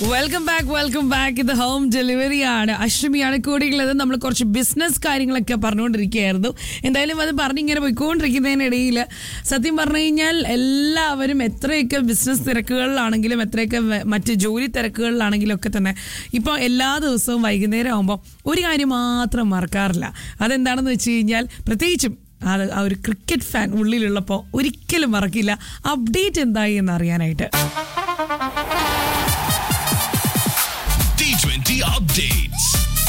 Welcome back welcome back ഇത് home delivery ആണ് അഷ്ടമിയാണ് കൂടിയുള്ളത് നമ്മൾ കുറച്ച് ബിസിനസ് കാര്യങ്ങളൊക്കെ പറഞ്ഞുകൊണ്ടിരിക്കുകയായിരുന്നു എന്തായാലും അത് പറഞ്ഞിങ്ങനെ പോയിക്കൊണ്ടിരിക്കുന്നതിനിടയിൽ സത്യം പറഞ്ഞു കഴിഞ്ഞാൽ എല്ലാവരും എത്രയൊക്കെ ബിസിനസ് തിരക്കുകളിലാണെങ്കിലും എത്രയൊക്കെ വ- മറ്റ് ജോലി തിരക്കുകളിലാണെങ്കിലും ഒക്കെ തന്നെ ഇപ്പോൾ എല്ലാ ദിവസവും വൈകുന്നേരം ആകുമ്പോൾ ഒരു കാര്യം മാത്രം മറക്കാറില്ല അതെന്താണെന്ന് വെച്ച് കഴിഞ്ഞാൽ പ്രത്യേകിച്ചും അത് ആ ഒരു ക്രിക്കറ്റ് ഫാൻ ഉള്ളിലുള്ളപ്പോൾ ഒരിക്കലും മറക്കില്ല അപ്ഡേറ്റ് എന്തായി എന്ന് അറിയാനായിട്ട് T20 updates.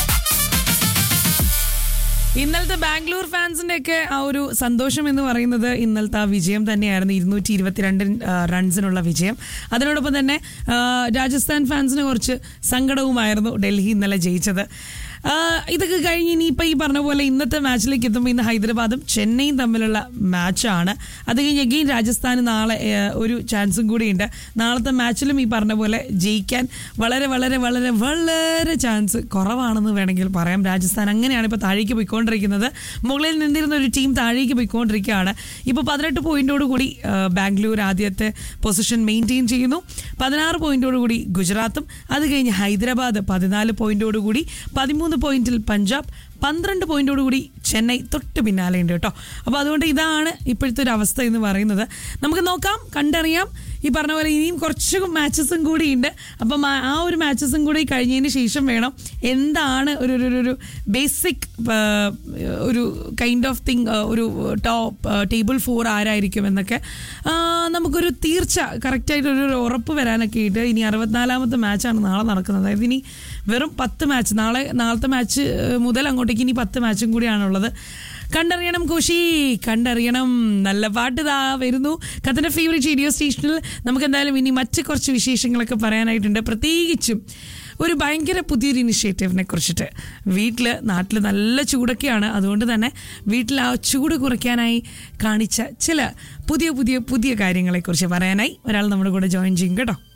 ഇന്നലത്തെ ബാംഗ്ലൂർ ഫാൻസിന്റെ ഒക്കെ ആ ഒരു സന്തോഷം എന്ന് പറയുന്നത് ഇന്നലത്തെ ആ വിജയം തന്നെയായിരുന്നു ഇരുന്നൂറ്റി ഇരുപത്തിരണ്ട് റൺസിനുള്ള വിജയം അതിനോടൊപ്പം തന്നെ ആ, രാജസ്ഥാൻ ഫാൻസിന് കുറച്ച് സങ്കടവുമായിരുന്നു ഡൽഹി ഇന്നലെ ജയിച്ചത് ആ, ഇതൊക്കെ കഴിഞ്ഞ് ഇനിയിപ്പോൾ ഈ പറഞ്ഞ പോലെ ഇന്നത്തെ മാച്ചിലേക്ക് എത്തുമ്പോൾ ഇന്ന് ഹൈദരാബാദും ചെന്നൈയും തമ്മിലുള്ള മാച്ചാണ് അത് കഴിഞ്ഞ് അഗെയിൻ രാജസ്ഥാന് നാളെ ആ, ഒരു ചാൻസും കൂടിയുണ്ട് നാളത്തെ മാച്ചിലും ഈ പറഞ്ഞ പോലെ ജയിക്കാൻ വളരെ വളരെ വളരെ വളരെ ചാൻസ് കുറവാണെന്ന് വേണമെങ്കിൽ പറയാം രാജസ്ഥാൻ അങ്ങനെയാണ് ഇപ്പോൾ താഴേക്ക് പോയിക്കൊണ്ടിരിക്കുന്നത് മുകളിൽ നിന്നിരുന്ന ഒരു ടീം താഴേക്ക് പോയിക്കൊണ്ടിരിക്കുകയാണ് ഇപ്പോൾ പതിനെട്ട് പോയിന്റോട് കൂടി ആ, ബാംഗ്ലൂർ ആദ്യത്തെ പൊസിഷൻ മെയിൻറ്റെയിൻ ചെയ്യുന്നു പതിനാറ് പോയിന്റോട് കൂടി ഗുജറാത്തും അത് കഴിഞ്ഞ് ഹൈദരാബാദ് പതിനാല് പോയിന്റോട് കൂടി പതിമൂന്ന് പോയിന്റിൽ പഞ്ചാബ് പന്ത്രണ്ട് പോയിന്റോട് കൂടി ചെന്നൈ തൊട്ട് പിന്നാലെ ഉണ്ട് കേട്ടോ അപ്പോൾ അതുകൊണ്ട് ഇതാണ് ഇപ്പോഴത്തെ ഒരു അവസ്ഥ എന്ന് പറയുന്നത് നമുക്ക് നോക്കാം കണ്ടറിയാം ഈ പറഞ്ഞ പോലെ ഇനിയും കുറച്ച് മാച്ചസും കൂടി ഉണ്ട് അപ്പം ആ ആ ഒരു മാച്ചസും കൂടി കഴിഞ്ഞതിന് ശേഷം വേണം എന്താണ് ഒരു ഒരു ഒരു- ഒരു ബേസിക് ഒരു കൈൻഡ് ഓഫ് തിങ് ഒരു ടോപ്പ് ടേബിൾ ഫോർ ആരായിരിക്കും എന്നൊക്കെ ആ, നമുക്കൊരു തീർച്ച കറക്റ്റായിട്ട് ഒരു ഒരു ഉറപ്പ് വരാനൊക്കെ ആയിട്ട് ഇനി അറുപത്തിനാലാമത്തെ മാച്ചാണ് നാളെ നടക്കുന്നത് അതായത് ഇനി വെറും പത്ത് മാച്ച് നാളെ നാളത്തെ മാച്ച് മുതൽ അങ്ങോട്ടേക്ക് ഇനി പത്ത് മാച്ചും കൂടിയാണുള്ളത് കണ്ടറിയണം കോശി കണ്ടറിയണം നല്ല പാട്ട് ഇതാ വരുന്നു കത്തൻ്റെ ഫേവറേറ്റ് റേഡിയോ സ്റ്റേഷനിൽ നമുക്ക് എന്തായാലും ഇനി മറ്റ് കുറച്ച് വിശേഷങ്ങളൊക്കെ പറയാനായിട്ടുണ്ട് പ്രത്യേകിച്ചും ഒരു ഭയങ്കര പുതിയൊരു ഇനിഷ്യേറ്റീവിനെ കുറിച്ചിട്ട് വീട്ടിൽ നാട്ടിൽ നല്ല ചൂടൊക്കെയാണ് അതുകൊണ്ട് തന്നെ വീട്ടിൽ ആ ചൂട് കുറയ്ക്കാനായി കാണിച്ച ചില പുതിയ പുതിയ പുതിയ കാര്യങ്ങളെക്കുറിച്ച് പറയാനായി ഒരാൾ നമ്മുടെ കൂടെ ജോയിൻ ചെയ്യും കേട്ടോ